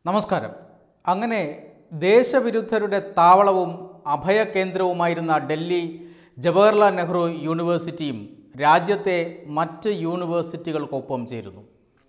നമസ്കാരം അങ്ങനെ ദേശവിരുദ്ധരുടെ താവളവും അഭയകേന്ദ്രവുമായിരുന്ന ഡൽഹി ജവഹർലാൽ നെഹ്റു യൂണിവേഴ്സിറ്റിയും രാജ്യത്തെ മറ്റ് യൂണിവേഴ്സിറ്റികൾക്കൊപ്പം ചേരുന്നു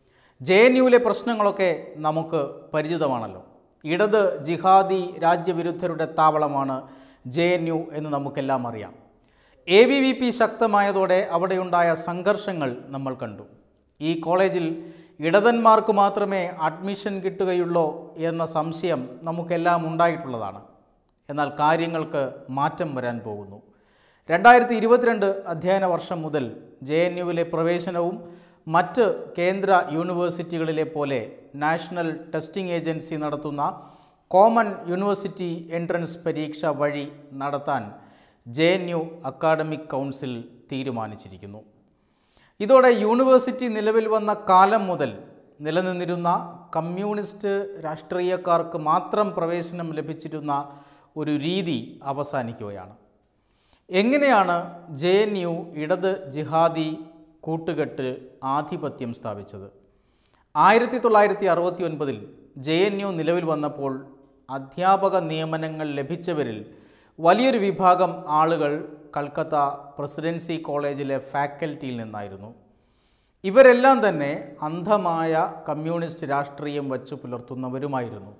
ജെ എൻ യുവിലെ പ്രശ്നങ്ങളൊക്കെ നമുക്ക് പരിചിതമാണല്ലോ ഇടത് ജിഹാദി രാജ്യവിരുദ്ധരുടെ താവളമാണ് ജെ എൻ യു എന്ന് നമുക്കെല്ലാം അറിയാം എ ബി വി പി ശക്തമായതോടെ അവിടെയുണ്ടായ സംഘർഷങ്ങൾ നമ്മൾ കണ്ടു ഈ കോളേജിൽ ഇടതന്മാർക്ക് മാത്രമേ അഡ്മിഷൻ കിട്ടുകയുള്ളൂ എന്ന സംശയം നമുക്കെല്ലാം ഉണ്ടായിട്ടുള്ളതാണ് എന്നാൽ കാര്യങ്ങൾക്ക് മാറ്റം വരാൻ പോകുന്നു രണ്ടായിരത്തി ഇരുപത്തിരണ്ട് അധ്യയന വർഷം മുതൽ ജെ എൻ യുവിലെ പ്രവേശനവും മറ്റ് കേന്ദ്ര യൂണിവേഴ്സിറ്റികളിലെ പോലെ നാഷണൽ ടെസ്റ്റിംഗ് ഏജൻസി നടത്തുന്ന കോമൺ യൂണിവേഴ്സിറ്റി എൻട്രൻസ് പരീക്ഷ വഴി നടത്താൻ J N U academic council തീരുമാനിച്ചിരിക്കുന്നു ഇതോടെ യൂണിവേഴ്സിറ്റി നിലവിൽ വന്ന കാലം മുതൽ നിലനിന്നിരുന്ന കമ്മ്യൂണിസ്റ്റ് രാഷ്ട്രീയക്കാർക്ക് മാത്രം പ്രവേശനം ലഭിച്ചിരുന്ന ഒരു രീതി അവസാനിക്കുകയാണ് എങ്ങനെയാണ് ജെ എൻ യു ഇടത് ജിഹാദി കൂട്ടുകെട്ട് ആധിപത്യം സ്ഥാപിച്ചത് ആയിരത്തി തൊള്ളായിരത്തി അറുപത്തി ഒൻപതിൽ ജെ എൻ യു നിലവിൽ വന്നപ്പോൾ അധ്യാപക നിയമനങ്ങൾ ലഭിച്ചവരിൽ വലിയൊരു വിഭാഗം ആളുകൾ കൽക്കത്ത പ്രസിഡൻസി കോളേജിലെ ഫാക്കൽറ്റിയിൽ നിന്നായിരുന്നു ഇവരെല്ലാം തന്നെ അന്ധമായ കമ്മ്യൂണിസ്റ്റ് രാഷ്ട്രീയം വച്ച് പുലർത്തുന്നവരുമായിരുന്നു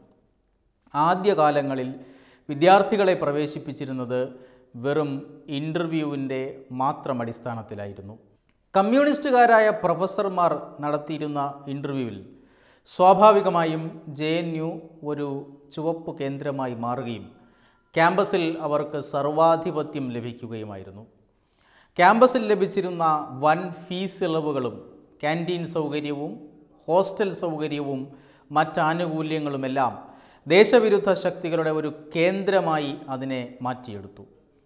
ആദ്യകാലങ്ങളിൽ വിദ്യാർത്ഥികളെ പ്രവേശിപ്പിച്ചിരുന്നത് വെറും ഇൻ്റർവ്യൂവിൻ്റെ മാത്രം അടിസ്ഥാനത്തിലായിരുന്നു കമ്മ്യൂണിസ്റ്റുകാരായ പ്രൊഫസർമാർ നടത്തിയിരുന്ന ഇൻ്റർവ്യൂവിൽ സ്വാഭാവികമായും ജെ എൻ യു ഒരു ചുവപ്പ് കേന്ദ്രമായി മാറുകയും ക്യാമ്പസിൽ അവർക്ക് സർവാധിപത്യം ലഭിക്കുകയുമായിരുന്നു ക്യാമ്പസിൽ ലഭിച്ചിരുന്ന വൻ ഫീസ് ഇളവുകളും ക്യാൻറ്റീൻ സൗകര്യവും ഹോസ്റ്റൽ സൗകര്യവും മറ്റാനുകൂല്യങ്ങളുമെല്ലാം ദേശവിരുദ്ധ ശക്തികളുടെ ഒരു കേന്ദ്രമായി അതിനെ മാറ്റിയെടുത്തു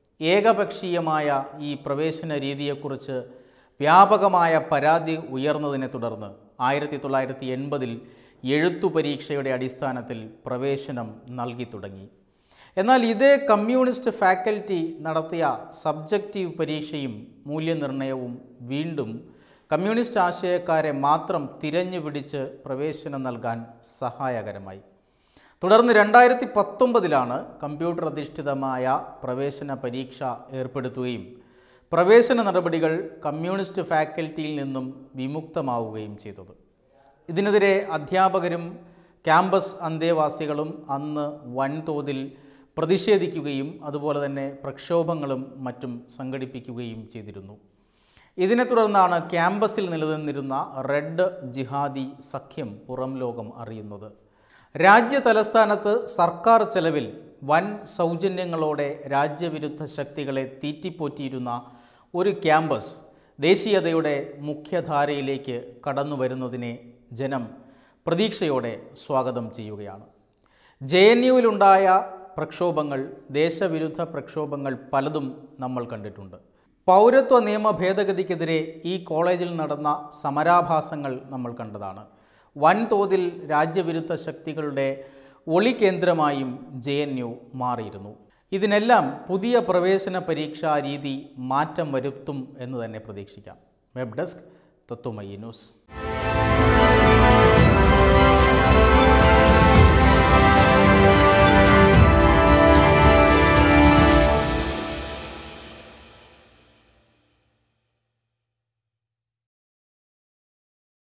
ഏകപക്ഷീയമായ ഈ പ്രവേശന രീതിയെക്കുറിച്ച് വ്യാപകമായ പരാതി ഉയർന്നതിനെ തുടർന്ന് ആയിരത്തി തൊള്ളായിരത്തി എൺപതിൽ എഴുത്തു പരീക്ഷയുടെ അടിസ്ഥാനത്തിൽ പ്രവേശനം നൽകി തുടങ്ങി എന്നാൽ ഇതേ കമ്മ്യൂണിസ്റ്റ് ഫാക്കൽറ്റി നടത്തിയ സബ്ജക്റ്റീവ് പരീക്ഷയും മൂല്യനിർണ്ണയവും വീണ്ടും കമ്മ്യൂണിസ്റ്റ് ആശയക്കാരെ മാത്രം തിരഞ്ഞു പിടിച്ച് പ്രവേശനം നൽകാൻ സഹായകരമായി തുടർന്ന് രണ്ടായിരത്തി പത്തൊമ്പതിലാണ് കമ്പ്യൂട്ടർ അധിഷ്ഠിതമായ പ്രവേശന പരീക്ഷ ഏർപ്പെടുത്തുകയും പ്രവേശന നടപടികൾ കമ്മ്യൂണിസ്റ്റ് ഫാക്കൽറ്റിയിൽ നിന്നും വിമുക്തമാവുകയും ചെയ്തത് ഇതിനെതിരെ അധ്യാപകരും ക്യാമ്പസ് അന്തേവാസികളും അന്ന് വൻതോതിൽ പ്രതിഷേധിക്കുകയും അതുപോലെ തന്നെ പ്രക്ഷോഭങ്ങളും മറ്റും സംഘടിപ്പിക്കുകയും ചെയ്തിരുന്നു ഇതിനെ തുടർന്നാണ് ക്യാമ്പസിൽ നിലനിന്നിരുന്ന റെഡ് ജിഹാദി സഖ്യം പുറം ലോകം അറിയുന്നത് രാജ്യ തലസ്ഥാനത്ത് സർക്കാർ ചെലവിൽ വൻ സൗജന്യങ്ങളോടെ രാജ്യവിരുദ്ധ ശക്തികളെ തീറ്റിപ്പോറ്റിയിരുന്ന ഒരു ക്യാമ്പസ് ദേശീയതയുടെ മുഖ്യധാരയിലേക്ക് കടന്നു വരുന്നതിനെ ജനം പ്രതീക്ഷയോടെ സ്വാഗതം ചെയ്യുകയാണ് ജെ എൻ യുവിലുണ്ടായ പ്രക്ഷോഭങ്ങൾ ദേശവിരുദ്ധ പ്രക്ഷോഭങ്ങൾ പലതും നമ്മൾ കണ്ടിട്ടുണ്ട് പൗരത്വ നിയമ ഭേദഗതിക്കെതിരെ ഈ കോളേജിൽ നടന്ന സമരാഭാസങ്ങൾ നമ്മൾ കണ്ടതാണ് വൻതോതിൽ രാജ്യവിരുദ്ധ ശക്തികളുടെ ഒളികേന്ദ്രമായും ജെ എൻ യു മാറിയിരുന്നു ഇതിനെല്ലാം പുതിയ പ്രവേശന പരീക്ഷാ രീതി മാറ്റം വരുത്തും എന്ന് തന്നെ പ്രതീക്ഷിക്കാം വെബ് ഡെസ്ക് തത്വമയി ന്യൂസ്